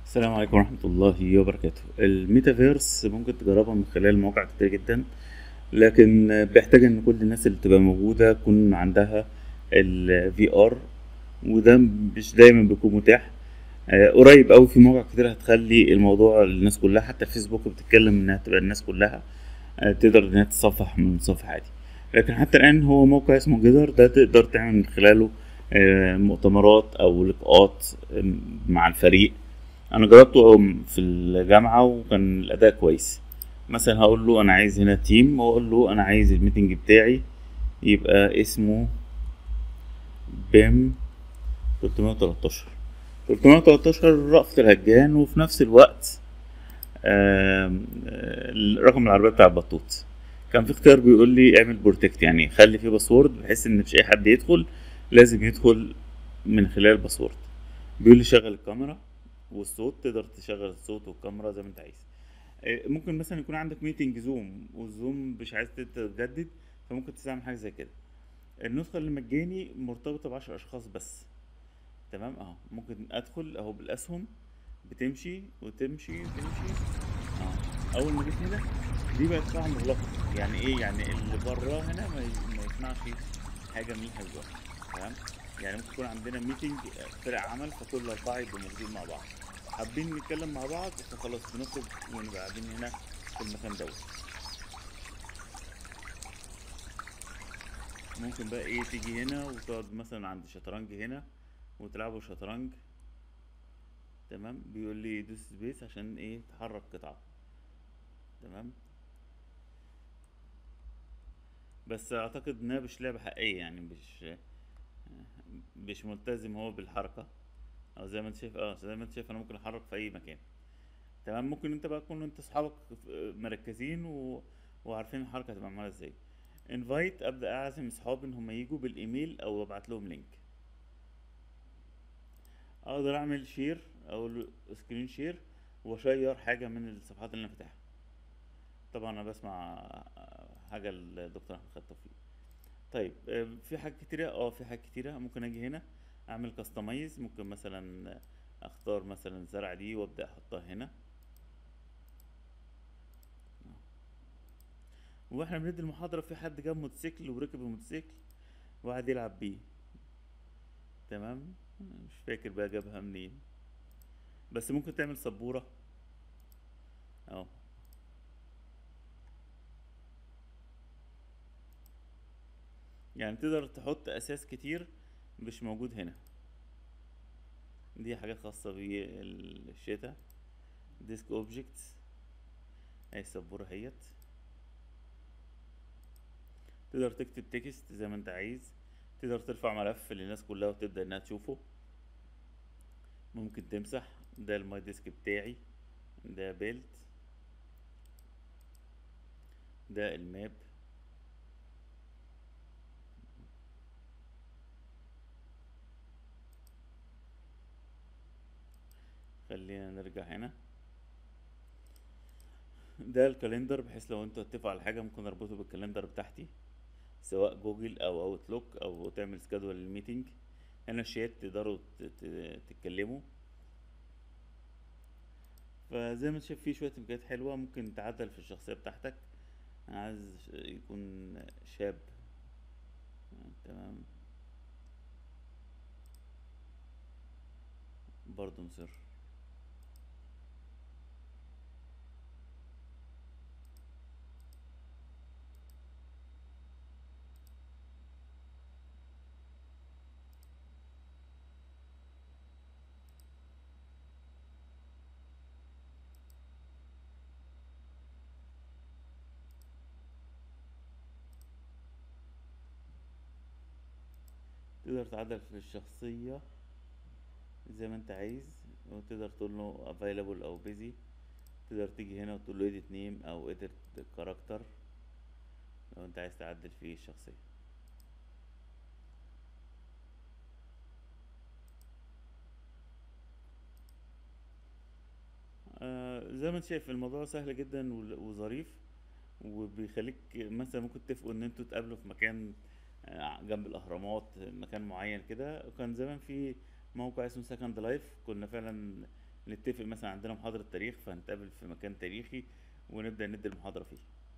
السلام عليكم ورحمة الله وبركاته الميتافيرس ممكن تجربها من خلال مواقع كتير جدا لكن بيحتاج ان كل الناس اللي تبقى موجودة يكون عندها ال VR وده مش دايما بيكون متاح آه، قريب قوي في مواقع كتير هتخلي الموضوع للناس كلها حتى فيسبوك بتتكلم انها تبقى الناس كلها آه، تقدر انها تتصفح من متصفح عادي لكن حتى الان هو موقع اسمه جدر ده تقدر تعمل من خلاله آه، مؤتمرات او لقاءات آه، مع الفريق انا جربته في الجامعه وكان الاداء كويس مثلا هقول له انا عايز هنا تيم واقول له انا عايز الميتنج بتاعي يبقى اسمه بيم 313 313 رأفت الهجان وفي نفس الوقت آم، آه، الرقم العربية بتاع البطوط كان في اختيار بيقول لي اعمل بروتكت يعني خلي فيه باسورد بحيث ان مش اي حد يدخل لازم يدخل من خلال باسورد بيقول لي شغل الكاميرا والصوت تقدر تشغل الصوت والكاميرا زي ما انت عايز آه، ممكن مثلا يكون عندك ميتنج زوم والزوم مش عايز تتجدد فممكن تستعمل حاجه زي كده النسخه المجاني مرتبطه بعشر اشخاص بس تمام اهو ممكن ادخل اهو بالاسهم بتمشي وتمشي وتمشي اه اول ما جيت هنا دي بقت قاعه مغلقه يعني ايه يعني اللي بره هنا ما ي- ما يسمعش حاجه من اللي احنا بنقولها تمام يعني ممكن يكون عندنا ميتنج فرق عمل فكل الاربعه يبقوا موجودين مع بعض حابين نتكلم مع بعض فخلاص بنخرج ونبقى قاعدين هنا في المكان دوت ممكن بقى ايه تيجي هنا وتقعد مثلا عند شطرنج هنا وتلعبوا شطرنج تمام بيقول لي دوس سبيس عشان ايه تحرك قطعة تمام بس اعتقد انها مش لعبة حقيقية يعني مش مش ملتزم هو بالحركة او زي ما انت شايف اه زي ما انت شايف انا ممكن احرك في اي مكان تمام ممكن انت بقى تكون انت اصحابك مركزين و... وعارفين الحركة هتبقى عاملة ازاي انفايت ابدا اعزم اصحابي ان هم يجوا بالايميل او ابعت لهم لينك اقدر اعمل شير او سكرين شير واشير حاجه من الصفحات اللي انا فاتحها طبعا انا بسمع حاجه الدكتور احمد خالد توفيق طيب آه، في حاجات كتيره اه في حاجات كتيره ممكن اجي هنا اعمل كاستمايز ممكن مثلا اختار مثلا الزرعه دي وابدا احطها هنا واحنا بندي المحاضره في حد جاب موتوسيكل وركب الموتوسيكل وقعد يلعب بيه تمام مش فاكر بقى جابها منين بس ممكن تعمل سبورة اهو يعني تقدر تحط اساس كتير مش موجود هنا دي حاجات خاصة بالشتا ديسك اوبجكتس اهي السبورة اهيت تقدر تكتب تكست زي ما انت عايز تقدر ترفع ملف للناس كلها وتبدأ انها تشوفه ممكن تمسح ده الماي ديسك بتاعي ده بيلد ده الماب خلينا نرجع هنا ده الكالندر بحيث لو انتوا اتفقوا على حاجه ممكن اربطه بالكالندر بتاعتي سواء جوجل او اوتلوك او تعمل سكادول للميتنج هنا الشات تقدروا ت- ت- تتكلموا فزي ما انت شايف فيه شويه امكانيات حلوه ممكن تعدل في الشخصيه بتاعتك انا عايز ش- يكون شاب تمام برضه مصر تقدر تعدل في الشخصيه زي ما انت عايز وتقدر تقول له available او busy تقدر تيجي هنا وتقول له edit name او edit character لو انت عايز تعدل في الشخصية آه زي ما انت شايف الموضوع سهل جدا و- وظريف وبيخليك مثلا ممكن تتفقوا ان انتوا تقابلوا في مكان آه، جنب الاهرامات مكان معين كده وكان زمان في موقع اسمه سكند لايف كنا فعلا نتفق مثلا عندنا محاضرة تاريخ فنتقابل في مكان تاريخي ونبدأ ندي المحاضرة فيه